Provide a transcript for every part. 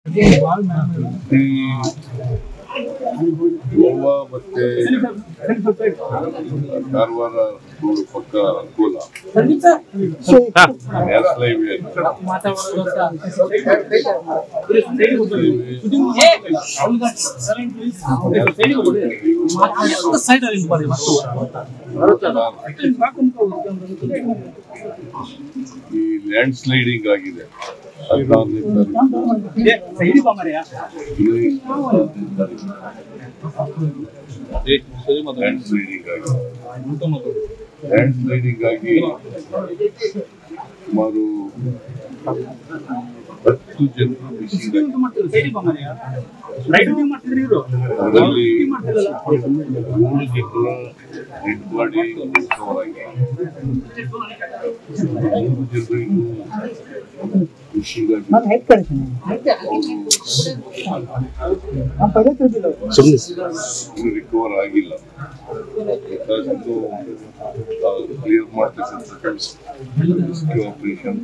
ಈ ಗೋವಾ ಮತ್ತೆ ಕಾರವಾರ ರೋಡ್ ಪಕ್ಕ ಅನುಕೂಲ ನ್ಯಾಷನಲ್ ಹೈವೇ ಈ ಲ್ಯಾಂಡ್ ಸ್ಲೈಡಿಂಗ್ ಆಗಿದೆ ಹದಿನಾರನೇ ತಾರೀಕು ಲ್ಯಾಂಡ್ ಸ್ಲೈಡಿಂಗ್ ಆಗಿದೆ ಲ್ಯಾಂಡ್ ಸ್ಲೈಡಿಂಗ್ ಆಗಿ ಸುಮಾರು ಹತ್ತು ಜನರು ಮಿಸ್ಸಿಂಗ್ ಅದರಲ್ಲಿ ಮೂರು ಜನರ ಡೆಡ್ ಬಾಡಿ ರಿಕವರ್ ಆಗಿದೆ ಮೂರು ಜನರು ಇನ್ನೂ ಮಿಸ್ಸಿಂಗ್ ಆಗಿ ಇನ್ನು ರಿಕವರ್ ಆಗಿಲ್ಲ ಕ್ಲಿಯರ್ ಮಾಡ್ತಕ್ಕಂಥ ರೆಸ್ಕ್ಯೂ ಆಪರೇಷನ್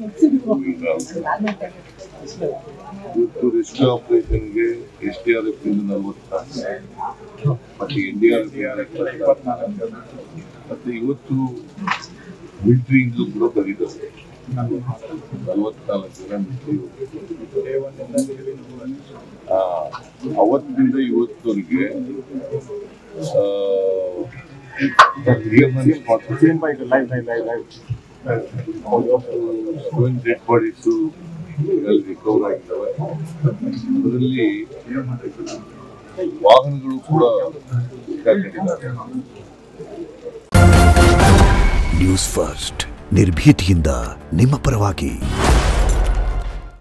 ಇವತ್ತು ರೆಸ್ಕ್ಯೂ ಆಪರೇಷನ್ಗೆ ಎಸ್ ಡಿ ಆರ್ ಎಫ್ ಇಂದ ನಲವತ್ತು ಮತ್ತೆ ಎನ್ ಡಿ ಆರ್ ಎಫ್ ಮತ್ತೆ ಇವತ್ತು ಮಿಲಿಟರಿಯಿಂದ ಕೂಡ ಬರೀತಾರೆ ನಲವತ್ನಾಲ್ಕು ಜನ ಮಿಲಿಟರಿ ಆ, ಅವತ್ತಿನಿಂದ ಇವತ್ತವರೆಗೆ ಸೆವೆನ್ ಡೆಡ್ ಬಾಡೀಸು ರಿಕವರ್ ಆಗಿದ್ದಾವೆ ಅದರಲ್ಲಿ ವಾಹನಗಳು ಕೂಡ ಸಿಕ್ಕಾಕೊಂಡಿದ್ದಾರೆ ನ್ಯೂಸ್ ಫಸ್ಟ್ ನಿರ್ಭೀತಿಯಿಂದ ನಿಮ್ಮ ಪರವಾಗಿ